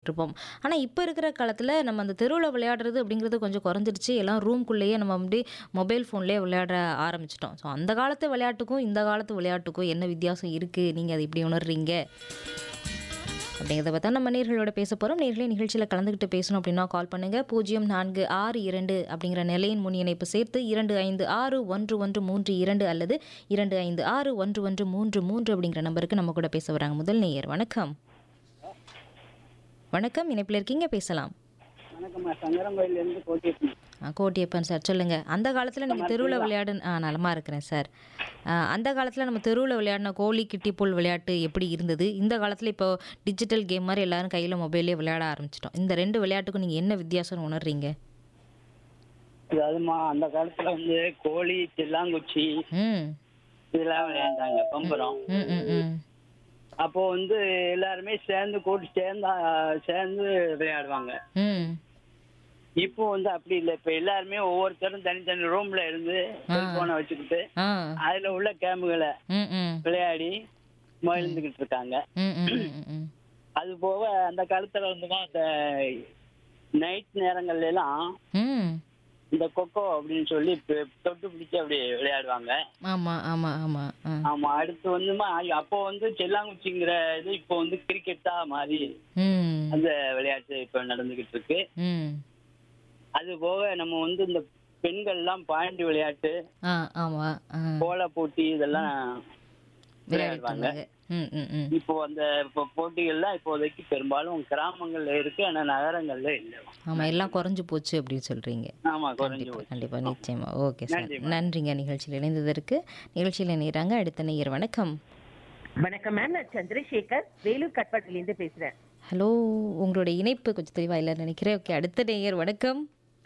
விளையாடிட்டுருப்போம். ஆனா, இப்ப இருக்கிற காலத்துல நம்ம அந்த தெருவுல விளையாடுறது அப்படிங்கிறது கொஞ்சம் குறைஞ்சிருச்சு. எல்லாம் ரூம்குள்ளேயே நம்ம அப்படியே மொபைல் ஃபோன்லயே விளையாட ஆரம்பிச்சுட்டோம். ஸோ அந்த காலத்து விளையாட்டுக்கும், இந்த காலத்து விளையாட்டுக்கும் என்ன வித்தியாசம் இருக்கு? நீங்க அத எப்படி உணர்றீங்க? அப்படிங்கிறத பத்தி தான் நம்ம நேயர்களோட பேச போறோம். நேயர்களே நிகழ்ச்சியில கலந்துக்கிட்டு பேசணும் அப்படின்னா கால் பண்ணுங்க. 0462 அப்படிங்கிற நிலையின் முன் இணைப்பு சேர்த்து 256113 அல்லது 256113 அப்படிங்கிற நம்பருக்கு நம்ம கூட பேச வராங்க. முதல் நேயர் வணக்கம். வணக்கம். இணைப்பில இருக்கீங்க பேசலாம். வணக்கம்மா சங்கரங்கோயிலேருந்து கோட்டியப்பன் ஆ கோட்டியப்பன் சார் சொல்லுங்க. அந்த காலத்துல நீங்க நலமா தெருவுல இருக்கீங்களா? விளையாடு ஆ நலமா இருக்கிறேன் சார். அ அந்த காலத்துல நம்ம தெருவுல விளையாடின கோலி, கிட்டிப்புல் விளையாட்டு எப்படி இருந்தது? இந்த காலத்துல இப்போ டிஜிட்டல் கேம் மாரி எல்லாரும் கையில மொபைல்லயே விளையாட ஆரம்பிச்சுட்டோம். இந்த 2 விளையாட்டுக்கும் நீங்க என்ன வித்தியாசம்னு உணர்றீங்க? அதாவதுமா அந்த காலத்துல வந்து கோழி சில்லாங்குச்சி ம். இதெல்லாம் விளையாண்டாங்க பம்பரம் ம், ம், ம். அப்போ வந்து எல்லாருமே சேர்ந்து கூட்டு சேர்ந்து சேர்ந்து விளையாடுவாங்க ம். இப்போ வந்து அப்படி இல்லை இப்போ எல்லாருமே ஒவ்வொருத்தரும் தனித்தனி ரூம்ல இருந்து செல்போனை வச்சுக்கிட்டு ஆ. அதுல உள்ள கேமுகளை ம், ம். விளையாடி மகிழ்ந்துகிட்டு இருக்காங்க ம், ம், ம், ம். அது போக அந்த காலத்துல வந்துமா அந்த நைட் நேரங்கள்ல எல்லாம் ம். இந்த கொக்கோ அப்படின்னு சொல்லி பி- தொட்டு பிடிச்சு அப்படி விளையாடுவாங்க ஆமா, ஆமா, ஆமா. ஆ. ஆமா அடுத்து வந்துமா அப்போ வந்து செல்லாங்குச்சிங்கிற இது இப்போ வந்து கிரிக்கெட்டா மாறி ம். அந்த விளையாட்டு இப்ப நடந்துகிட்டு இருக்கு ம். அது போக நம்ம வந்து இந்த பெண்கள் எல்லாம் பாண்டி விளையாட்டு ஆ, ஆமா. ஆ. கோல போட்டி இதெல்லாம் விளையாடிட்டு விளையாடுவாங்க இருந்தாங்க. ம், ம், ம். இப்போ அந்த இப்போ போட்டிகள்லாம் இப்போதைக்கு பெரும்பாலும் கிராமங்கள்ல இருக்கு ஆனா நகரங்கள்ல இல்ல ஆமா எல்லாம் குறைஞ்சு போச்சு அப்படின்னு சொல்றீங்க. ஆமா குறைஞ்சு கண்டிப்பா, போச்சு கண்டிப்பா நிச்சயமா. Okay sir. நன்றிம்மா. நன்றிங்க நிகழ்ச்சியில் இணைந்ததற்கு. நிகழ்ச்சியில் இணைகிறாங்க அடுத்த நேயர் வணக்கம். வணக்கம் மேம் நான் சந்திரசேகர் வேலூர் கட்பாட்டிலேருந்து பேசுறேன் ஹலோ உங்களுடைய இணைப்பு கொஞ்சம் தெளிவா இல்லைன்னு நினைக்கிறேன். ஓகே அடுத்த நேயர் வணக்கம்.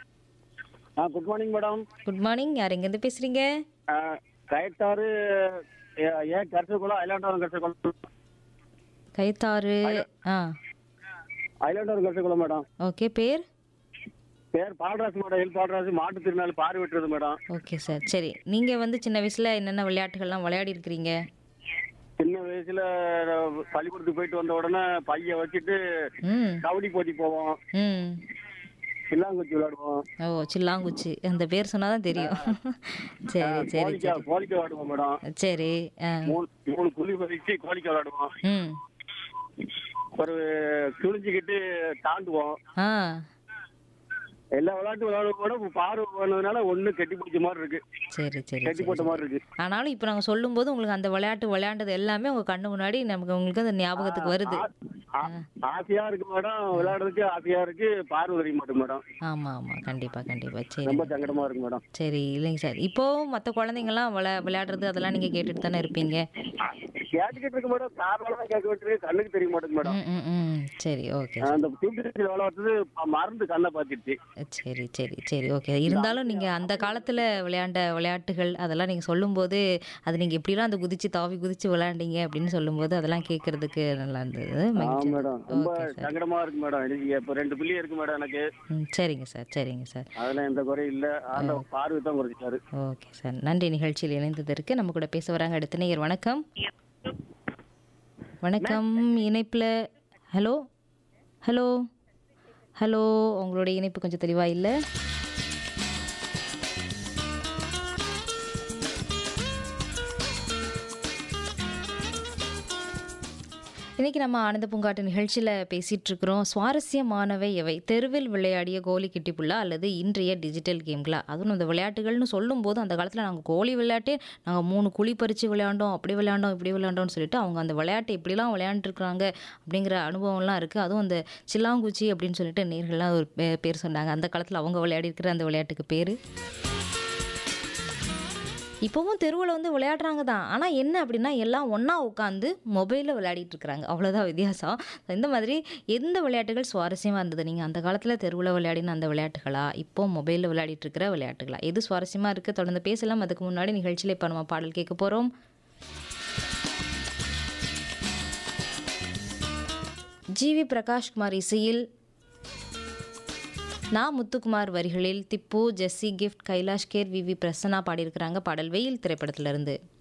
Good morning madam good morning யார் எங்கேருந்து பேசுறீங்க? கயத்தாறு ஏன் கருத்துக்குள்ள ஐலாண்டவரம் கருத்துக்குள்ள கைத்தாறு ஆ ஐலாண்டவரம் கருத்துக்குள்ள மேடம் ஓகே பேர் பேர் பாலராஜ் மேடம் எல் பாலராஜ் மாட்டு திருநாள் பார்வையிட்டுறது மேடம் ஓகே சார் சரி நீங்க வந்து சின்ன வயசுல என்னென்ன விளையாட்டுகள்லாம் விளையாடி இருக்கிறீங்க? சின்ன வயசுல பள்ளிக்கூடத்துக்கு போயிட்டு வந்த உடனே பைய வச்சுட்டு ம் கபடி போட்டி போவோம் ம் சில்லாங்குச்சி விளையாடுவோம் ஓ சில்லாங்குச்சி அந்த பேர் சொன்னாதான் தெரியும். சரி சரி கோழிக்கா சரி கோழிக்கா விளையாடுவோம் மேடம் சரி ஆ மூணு மூணு குழி பறிச்சு கோழிக்கா விளையாடுவோம் ம் ஒரு கிழிஞ்சுக்கிட்டு தாண்டுவோம் ஆ எல்லா விளையாட்டு விளையாடுவோம் கூட பார்வை போனதுனால ஒண்ணு கட்டி பிடிச்ச மாதிரி இருக்கு சரி சரி கட்டி சரி போட்ட மாதிரி இருக்கு ஆனாலும் இப்போ நாங்கள் சொல்லும்போது உங்களுக்கு அந்த விளையாட்டு விளையாண்டது எல்லாமே உங்கள் கண்ணு முன்னாடி நமக்கு உங்களுக்கு அந்த ஞாபகத்துக்கு வருது ஆ- ஆ- ஆசையா இருக்கு மேடம் விளையாடுறதுக்கு ஆசையா இருக்கு பார்வை தெரிய மாட்டேன் மேடம் ஆமாம் ஆமாம் கண்டிப்பாக கண்டிப்பாக சரி ரொம்ப சங்கடமா இருக்கு மேடம் சரி இல்லைங்க சார் இப்போ மற்ற குழந்தைங்கலாம் விளை விளையாடுறது அதெல்லாம் நீங்கள் கேட்டுட்டு தானே இருப்பீங்க கேட்டுக்கிட்டு இருக்கு மேடம் காரணம் கேட்க விட்டுருக்கு கண்ணுக்கு தெரிய மாட்டேங்குது மேடம் ம் ம் ம் சரி ஓகே அந்த டியூட்டி விளையாடுறது மறந்து கண்ணை பார்த்துருச்சு சரி சரி சரி ஓகே இருந்தாலும் நீங்கள் அந்த காலத்தில் விளையாண்ட விளையாட்டுகள் அதெல்லாம் நீங்கள் சொல்லும்போது அது நீங்கள் எப்படிலாம் அந்த குதிச்சு தாவி குதிச்சு விளையாண்டீங்க அப்படின்னு சொல்லும்போது அதெல்லாம் கேட்கறதுக்கு நல்லா இருந்தது ஆ மகிழ்ச்சி மேடம் ரொம்ப ஓகே சார் சங்கடமா இருக்கு மேடம் எனக்கு இப்ப ரெண்டு பிள்ளை இருக்கு மேடம் எனக்கு ம் சரிங்க சார் சரிங்க சார் அதெல்லாம் எந்த குறையும் இல்ல அந்த பார்வை தான் குறைச்சிட்டாரு ஓகே சார் நன்றி நிகழ்ச்சியில் இணைந்ததற்கு நம்ம கூட பேச வராங்க அடுத்த நேயர் வணக்கம் வணக்கம் இணைப்பில் ஹலோ ஹலோ ஹலோ உங்களுடைய இணைப்பு கொஞ்சம் தெளிவா இல்லை இன்னைக்கு நம்ம ஆனந்த பூங்காட்டு நிகழ்ச்சியில் பேசிட்டு இருக்கிறோம் சுவாரஸ்யமானவை எவை தெருவில் விளையாடிய கோலி கிட்டிப்புள்ளா அல்லது இன்றைய டிஜிட்டல் கேம்களா அதுவும் அந்த விளையாட்டுகள்னு சொல்லும்போது அந்த காலத்தில் நாங்கள் கோலி விளையாட்டே நாங்கள் மூணு குழி பறித்து விளையாண்டோம் அப்படி விளையாண்டோம் இப்படி விளையாண்டோம்னு சொல்லிட்டு அவங்க அந்த விளையாட்டை எப்படிலாம் விளையாண்டுருக்காங்க அப்படிங்கிற அனுபவம்லாம் இருக்குது அதுவும் அந்த சில்லாங்குச்சி அப்படின்னு சொல்லிட்டு நேர்கள்லாம் ஒரு பே- பேர் சொன்னாங்க அந்த காலத்தில் அவங்க விளையாடி இருக்கிற அந்த விளையாட்டுக்கு பேர் இப்போவும் தெருவில் வந்து விளையாடுறாங்க தான் ஆனால் என்ன அப்படின்னா எல்லாம் ஒன்றா உட்காந்து மொபைலில் விளையாடிட்டு இருக்கிறாங்க அவ்வளோதான் வித்தியாசம் இந்த மாதிரி எந்த விளையாட்டுகள் சுவாரஸ்யமாக இருந்தது நீங்கள் அந்த காலத்தில் தெருவில் விளையாடின அந்த விளையாட்டுகளா இப்போ மொபைலில் விளையாடிட்டு இருக்கிற விளையாட்டுகளா எது சுவாரஸ்யமாக இருக்குது தொடர்ந்து பேசலாம் அதுக்கு முன்னாடி நிகழ்ச்சியில் இப்போ நம்ம பாடல் கேட்க போகிறோம் ஜிவி பிரகாஷ்குமார் இசையில் நான் முத்துக்குமார் வரிகளில் திப்பு ஜெஸ்ஸி கிஃப்ட் கைலாஷ் கேர் விவி பிரசன்னா பாடியிருக்கிறாங்க பாடல் வெயில் திரைப்படத்திலிருந்து